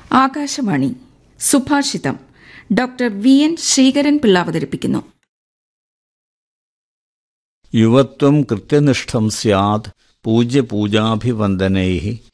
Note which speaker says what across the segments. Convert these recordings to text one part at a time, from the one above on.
Speaker 1: ആകാശവാണി സുഭാഷിതം doctor V N Sreekaran Pillai അവതരിപ്പിക്കുന്നു
Speaker 2: യുവത്വം കൃത്യനിഷ്ഠം സ്യാത് പൂജ്യപൂജാഭിവന്ദനൈ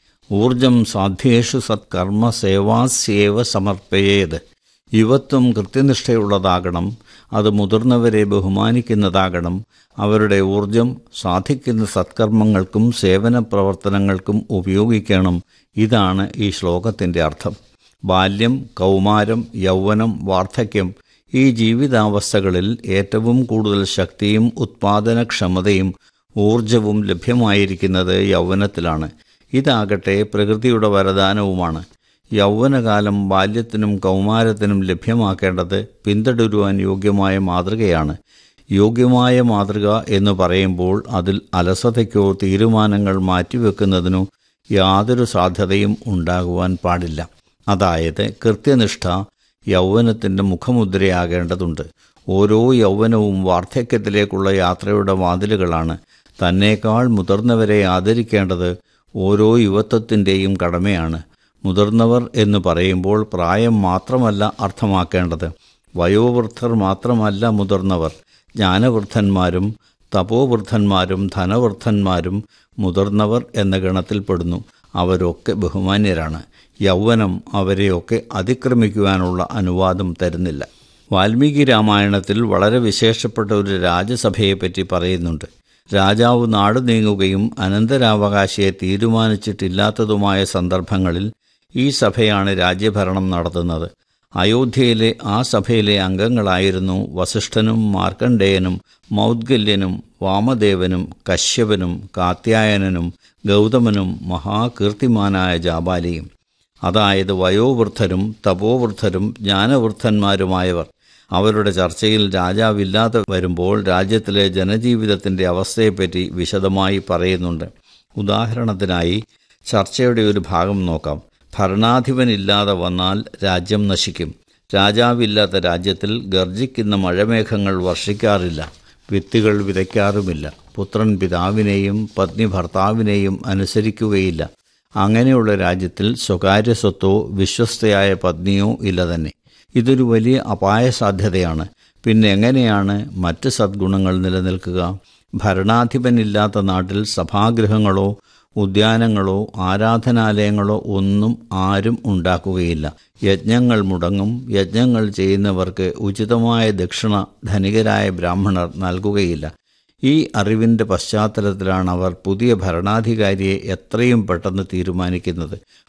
Speaker 2: ഊർജം സാധ്യേഷു സത്കർമ്മ സേവാസ്യേവ സമർപ്പയേത് യുവത്വം കൃത്യനിഷ്ഠയുള്ളതാകണം അത് മുതിർന്നവരെ ബഹുമാനിക്കുന്നതാകണം അവരുടെ ഊർജം സാധിക്കുന്ന സത്കർമ്മങ്ങൾക്കും സേവന പ്രവർത്തനങ്ങൾക്കും ഉപയോഗിക്കണം ഇതാണ് ഈ ശ്ലോകത്തിൻ്റെ അർത്ഥം ബാല്യം കൗമാരം യൗവനം വാർദ്ധക്യം ഈ ജീവിതാവസ്ഥകളിൽ ഏറ്റവും കൂടുതൽ ശക്തിയും ഉത്പാദനക്ഷമതയും ഊർജവും ലഭ്യമായിരിക്കുന്നത് യൗവനത്തിലാണ് ഇതാകട്ടെ പ്രകൃതിയുടെ വരദാനവുമാണ് യൗവനകാലം ബാല്യത്തിനും കൗമാരത്തിനും ലഭ്യമാക്കേണ്ടത് പിന്തുടരുവാൻ യോഗ്യമായ മാതൃകയാണ് യോഗ്യമായ മാതൃക എന്ന് പറയുമ്പോൾ അതിൽ അലസതയ്ക്കോ തീരുമാനങ്ങൾ മാറ്റിവെക്കുന്നതിനോ യാതൊരു സാധ്യതയും ഉണ്ടാകുവാൻ പാടില്ല അതായത് കൃത്യനിഷ്ഠ യൗവനത്തിൻ്റെ മുഖമുദ്രയാകേണ്ടതുണ്ട് ഓരോ യൗവനവും വാർദ്ധക്യത്തിലേക്കുള്ള യാത്രയുടെ വാതിലുകളാണ് തന്നേക്കാൾ മുതിർന്നവരെ ആദരിക്കേണ്ടത് ഓരോ യുവത്വത്തിൻ്റെയും കടമയാണ് മുതിർന്നവർ എന്ന് പറയുമ്പോൾ പ്രായം മാത്രമല്ല അർത്ഥമാക്കേണ്ടത് വയോവൃദ്ധർ മാത്രമല്ല മുതിർന്നവർ ജ്ഞാനവൃദ്ധന്മാരും തപോവൃദ്ധന്മാരും ധനവൃദ്ധന്മാരും മുതിർന്നവർ എന്ന ഗണത്തിൽപ്പെടുന്നു അവരൊക്കെ ബഹുമാന്യരാണ് യൗവനം അവരെയൊക്കെ അതിക്രമിക്കുവാനുള്ള അനുവാദം തരുന്നില്ല വാൽമീകി രാമായണത്തിൽ വളരെ വിശേഷപ്പെട്ട ഒരു രാജസഭയെപ്പറ്റി പറയുന്നുണ്ട് രാജാവ് നാട് നീങ്ങുകയും അനന്തരാവകാശിയെ തീരുമാനിച്ചിട്ടില്ലാത്തതുമായ സന്ദർഭങ്ങളിൽ ഈ സഭയാണ് രാജ്യഭരണം നടത്തുന്നത് അയോധ്യയിലെ ആ സഭയിലെ അംഗങ്ങളായിരുന്നു വസിഷ്ഠനും മാർക്കണ്ഡേയനും മൗദ്ഗല്യനും വാമദേവനും കശ്യപനും കാത്യായനനും ഗൗതമനും മഹാകീർത്തിമാനായ ജാബാലിയും അതായത് വയോവൃദ്ധരും തപോവൃദ്ധരും ജ്ഞാനവൃദ്ധന്മാരുമായവർ അവരുടെ ചർച്ചയിൽ രാജാവില്ലാതെ വരുമ്പോൾ രാജ്യത്തിലെ ജനജീവിതത്തിൻ്റെ അവസ്ഥയെപ്പറ്റി വിശദമായി പറയുന്നുണ്ട് ഉദാഹരണത്തിനായി ചർച്ചയുടെ ഒരു ഭാഗം നോക്കാം ഭരണാധിപനില്ലാതെ വന്നാൽ രാജ്യം നശിക്കും രാജാവില്ലാത്ത രാജ്യത്തിൽ ഗർജിക്കുന്ന മഴമേഘങ്ങൾ വർഷിക്കാറില്ല വിത്തുകൾ വിതയ്ക്കാറുമില്ല പുത്രൻ പിതാവിനെയും പത്നി ഭർത്താവിനെയും അനുസരിക്കുകയില്ല അങ്ങനെയുള്ള രാജ്യത്തിൽ സ്വകാര്യ സ്വത്തോ വിശ്വസ്തയായ പത്നിയോ ഇല്ല തന്നെ ഇതൊരു വലിയ അപായ സാധ്യതയാണ് പിന്നെ എങ്ങനെയാണ് മറ്റ് സദ്ഗുണങ്ങൾ നിലനിൽക്കുക ഭരണാധിപനില്ലാത്ത നാട്ടിൽ സഭാഗൃഹങ്ങളോ ഉദ്യാനങ്ങളോ ആരാധനാലയങ്ങളോ ഒന്നും ആരും ഉണ്ടാക്കുകയില്ല യജ്ഞങ്ങൾ മുടങ്ങും യജ്ഞങ്ങൾ ചെയ്യുന്നവർക്ക് ഉചിതമായ ദക്ഷിണ ധനികരായ ബ്രാഹ്മണർ നൽകുകയില്ല ഈ അറിവിൻ്റെ പശ്ചാത്തലത്തിലാണ് അവർ പുതിയ ഭരണാധികാരിയെ എത്രയും പെട്ടെന്ന് തീരുമാനിക്കുന്നത്